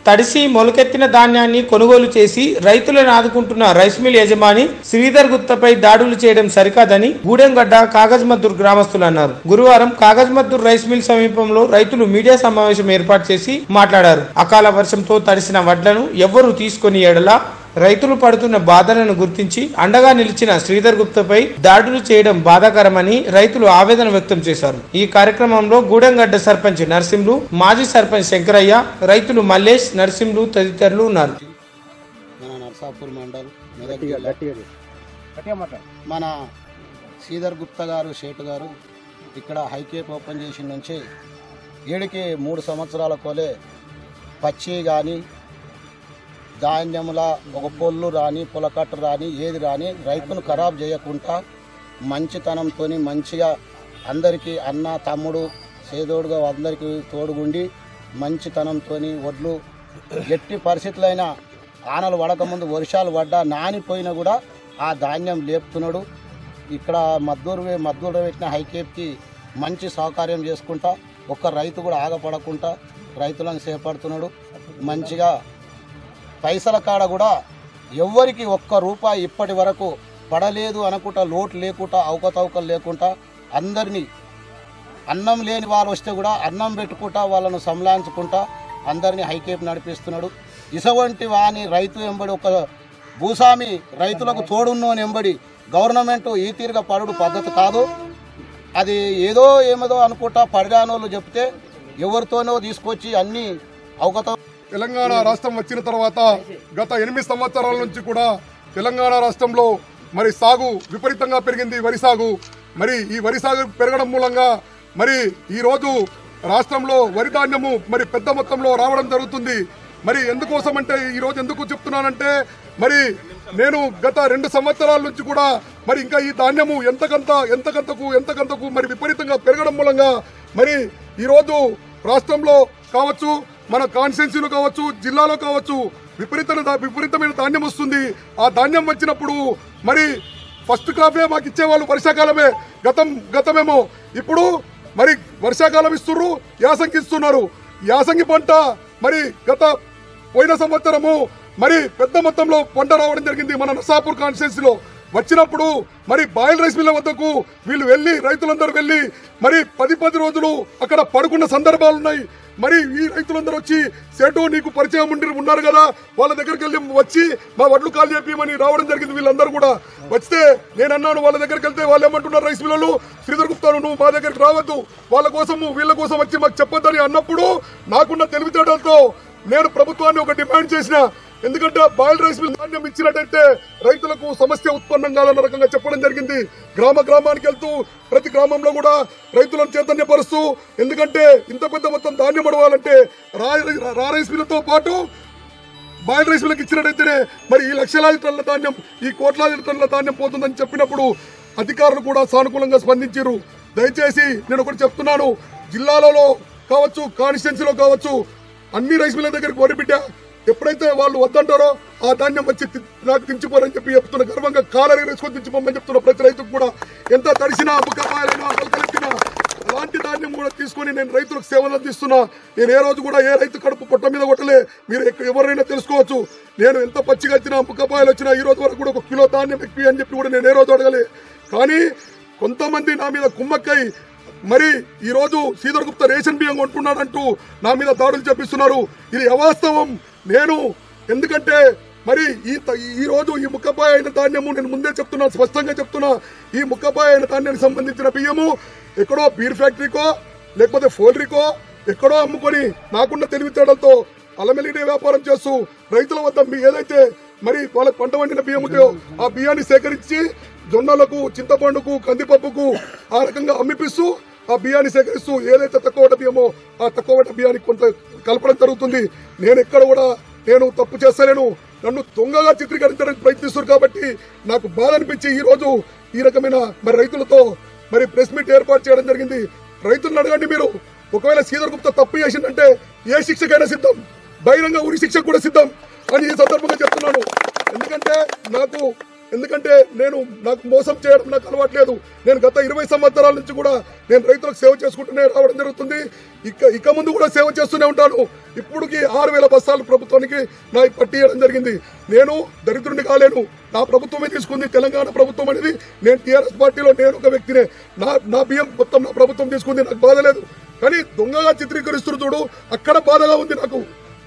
తడిసి మొలకెత్తిన ధాన్యాన్ని కొనుగోలు చేసి రైతులను ఆదుకుంటున్న రైస్ మిల్ యజమాని శ్రీధర్ గుప్తపై దాడులు చేయడం సరికాదని గూడెంగడ్డ కాగజ్మద్దూర్ గ్రామస్తులు అన్నారు గురువారం కాగజ్మద్దూర్ రైస్ మిల్ సమీపంలో రైతులు మీడియా సమావేశం ఏర్పాటు చేసి మాట్లాడారు అకాల వర్షంతో తడిసిన వడ్లను ఎవ్వరూ తీసుకొని ఎడల రైతులు పడుతున్న బాధలను గుర్తించి అండగా నిలిచిన శ్రీధర్ గుప్తపై దాడులు చేయడం బాధాకరమని రైతులు ఆవేదన వ్యక్తం చేశారు ఈ కార్యక్రమంలో గూడెంగడ్డ సర్పంచ్ నర్సింహులు మాజీ సర్పంచ్ శంకరయ్య రైతులు మల్లేష్ నర్సింహులు తదితరులు ఉన్నారు మన నర్సాపూర్ మండల్ మెదక్ జిల్లా. మన శ్రీధర్ గుప్తా గారు షేటు గారు ఇక్కడ హైకేప్ ఓపెన్ చేసిన నుంచి ఏడికి మూడు సంవత్సరాల కోలే పచ్చి కానీ ధాన్యముల ఒక పొల్లు రాని పొలకట్టు రాని ఏది రాని రైతును ఖరాబ్ చేయకుండా మంచితనంతో మంచిగా అందరికీ అన్న తమ్ముడు సేదోడుగా అందరికీ తోడుగుండి మంచితనంతో వడ్లు ఎట్టి పరిస్థితులైనా ఆనలు పడకముందు వర్షాలు పడ్డా నానిపోయినా కూడా ఆ ధాన్యం లేపుతున్నాడు ఇక్కడ మద్దూరు మద్దూరు పెట్టిన హైకేప్కి మంచి సహకార్యం చేసుకుంటా ఒక్క రైతు కూడా ఆగపడకుండా రైతులను చేపడుతున్నాడు మంచిగా పైసల కాడ కూడా ఎవ్వరికి ఒక్క రూపాయి ఇప్పటి వరకు పడలేదు అనుకుంటా లోటు లేకుండా అవకతవకలు లేకుండా అందరినీ అన్నం లేని వాళ్ళు వస్తే కూడా అన్నం పెట్టుకుంటా వాళ్ళను సంలాంచుకుంటా అందరినీ హైకేప్ నడిపిస్తున్నాడు ఇసవంటి వాని రైతు ఎంబడి ఒక భూస్వామి రైతులకు తోడున్నోని ఎంబడి గవర్నమెంట్ ఈ తీరుగా పడుడు పద్ధతి కాదు అది ఏదో ఏమదో అనుకుంటా పడిరానోళ్ళు చెప్తే ఎవరితోనో తీసుకొచ్చి అన్ని అవకత తెలంగాణ రాష్ట్రం వచ్చిన తర్వాత గత ఎనిమిది సంవత్సరాల నుంచి కూడా తెలంగాణ రాష్ట్రంలో మరి సాగు విపరీతంగా పెరిగింది వరి సాగు మరి ఈ వరి సాగు పెరగడం మూలంగా మరి ఈ రోజు రాష్ట్రంలో వరి ధాన్యము మరి పెద్ద మొత్తంలో రావడం జరుగుతుంది మరి ఎందుకోసం అంటే ఈ రోజు ఎందుకు చెప్తున్నానంటే మరి నేను గత రెండు సంవత్సరాల నుంచి కూడా మరి ఇంకా ఈ ధాన్యము ఎంతకంత ఎంతకంతకు ఎంతకంతకు మరి విపరీతంగా పెరగడం మూలంగా మరి ఈరోజు రాష్ట్రంలో కావచ్చు మన కాన్స్టిట్యున్సీలో కావచ్చు జిల్లాలో కావచ్చు విపరీతమైన విపరీతమైన ధాన్యం వస్తుంది ఆ ధాన్యం వచ్చినప్పుడు మరి ఫస్ట్ క్రాపే మాకు ఇచ్చేవాళ్ళు వర్షాకాలమే గతం గతమేమో ఇప్పుడు మరి వర్షాకాలం ఇస్తున్నారు యాసంగి ఇస్తున్నారు యాసంగి పంట మరి గత పోయిన సంవత్సరము మరి పెద్ద మొత్తంలో పంట రావడం జరిగింది మన నసాపూర్ కాన్స్టిట్యున్సీలో వచ్చినప్పుడు మరి బాయిల్ రైస్ మిల్ల వద్దకు వీళ్ళు వెళ్ళి రైతులందరూ వెళ్ళి మరి పది పది రోజులు అక్కడ పడుకున్న సందర్భాలు ఉన్నాయి మరి ఈ రైతులందరూ వచ్చి సేటు నీకు పరిచయం ఉండి ఉన్నారు కదా వాళ్ళ దగ్గరికి వెళ్ళి వచ్చి మా వడ్లు కాల్ చేపియమని రావడం జరిగింది వీళ్ళందరూ కూడా వస్తే నేను అన్నాను వాళ్ళ దగ్గరికి వెళ్తే వాళ్ళు ఏమంటున్నారు రైస్ మిల్లలు శ్రీధర్ గుప్తాను నువ్వు మా దగ్గరికి రావద్దు వాళ్ళ కోసము వీళ్ళ కోసం వచ్చి మాకు చెప్పొద్దని అన్నప్పుడు నాకున్న తెలివితేటలతో నేను ప్రభుత్వాన్ని ఒక డిమాండ్ చేసిన ఎందుకంటే బాయిల్ రైస్ మిల్ ధాన్యం ఇచ్చినట్టయితే రైతులకు సమస్య ఉత్పన్నం కాదన్న రకంగా చెప్పడం జరిగింది గ్రామ గ్రామానికి వెళ్తూ ప్రతి గ్రామంలో కూడా రైతులను చైతన్యపరుస్తూ ఎందుకంటే ఇంత పెద్ద మొత్తం ధాన్యం అడవాలంటే రా రా రైస్ మిల్లుతో పాటు బాయిల్ రైస్ మిల్లుకి ఇచ్చినట్టయితేనే మరి ఈ లక్షలాది టన్నుల ధాన్యం ఈ కోట్లాది టన్నుల ధాన్యం పోతుందని చెప్పినప్పుడు అధికారులు కూడా సానుకూలంగా స్పందించారు దయచేసి నేను ఒకటి చెప్తున్నాను జిల్లాలలో కావచ్చు కాన్స్టిట్యున్సీలో కావచ్చు అన్ని రైస్ మిల్ల దగ్గరికి వరి బిడ్డ ఎప్పుడైతే వాళ్ళు వద్దంటారో ఆ ధాన్యం వచ్చి తి- నాకు దించిపోరని చెప్పి చెప్తున్న గర్వంగా కాలరీ వేసుకొని దించిపోమని చెప్తున్న ప్రతి రైతుకు కూడా ఎంత తడిసినా బుక్కపాయలైనా కలిపినా అలాంటి ధాన్యం కూడా తీసుకొని నేను రైతులకు సేవలు అందిస్తున్నా నేను ఏ రోజు కూడా ఏ రైతు కడుపు పొట్ట మీద కొట్టలే మీరు ఎక్క- ఎవరైనా తెలుసుకోవచ్చు నేను ఎంత పచ్చిగా వచ్చినా ముక్కపాయలు వచ్చినా ఈ రోజు వరకు కూడా ఒక కిలో ధాన్యం ఎక్కువ అని చెప్పి కూడా నేను ఏ రోజు అడగలే కానీ కొంతమంది నా మీద కుమ్మక్కై మరి ఈ రోజు శ్రీధర్ గుప్తా రేషన్ బియ్యం కొంటున్నాడంటూ నా మీద దాడులు చేపిస్తున్నారు ఇది అవాస్తవం నేను ఎందుకంటే మరి ఈ త- ఈ రోజు ఈ ముక్కపాయ అయిన ధాన్యము నేను ముందే చెప్తున్నా స్పష్టంగా చెప్తున్నా ఈ ముక్కపాయ అయిన ధాన్యానికి సంబంధించిన బియ్యము ఎక్కడో బీర్ ఫ్యాక్టరీకో లేకపోతే ఫోల్రీకో ఎక్కడో అమ్ముకొని నాకున్న తెలివితేటలతో అలమెలిడే వ్యాపారం చేస్తూ రైతుల వద్ద మీ ఏదైతే మరి వాళ్ళకి పంట వండిన బియ్యం ఉందో ఆ బియ్యాన్ని సేకరించి జొన్నలకు చింతపండుకు కందిపప్పుకు ఆ రకంగా అమ్మిపిస్తూ ఆ బియ్యాన్ని సేకరిస్తూ ఏదైతే తక్కువ వడ్డ బియ్యమో ఆ తక్కువ వడ్డ బియ్యానికి కొంత కలపడం జరుగుతుంది నేను ఎక్కడ కూడా నేను తప్పు చేస్తలేను నన్ను దొంగగా చిత్రీకరించడానికి ప్రయత్నిస్తారు కాబట్టి నాకు బాధ అనిపించి ఈ రోజు ఈ రకమైన మరి రైతులతో మరి ప్రెస్ మీట్ ఏర్పాటు చేయడం జరిగింది రైతులను అడగండి మీరు ఒకవేళ శ్రీధర్ గుప్తా తప్పు చేసిందంటే ఏ శిక్షకైనా సిద్ధం బహిరంగ ఉరి శిక్షకు కూడా సిద్ధం అని ఈ సందర్భంగా చెప్తున్నాను ఎందుకంటే నాకు ఎందుకంటే నేను నాకు మోసం చేయడం నాకు అలవాట్లేదు నేను గత ఇరవై సంవత్సరాల నుంచి కూడా నేను రైతులకు సేవ చేసుకుంటూనే రావడం జరుగుతుంది ఇక ఇక ముందు కూడా సేవ చేస్తూనే ఉంటాను ఇప్పుడుకి ఆరు వేల బస్తాలు ప్రభుత్వానికి నా పట్టి ఇవ్వడం జరిగింది నేను దరిద్రుడిని కాలేను నా ప్రభుత్వమే తీసుకుంది తెలంగాణ ప్రభుత్వం అనేది నేను టీఆర్ఎస్ పార్టీలో నేను ఒక వ్యక్తినే నా నా బియ్యం మొత్తం నా ప్రభుత్వం తీసుకుంది నాకు బాధ లేదు కానీ దొంగగా చిత్రీకరిస్తున్న చూడు అక్కడ బాధగా ఉంది నాకు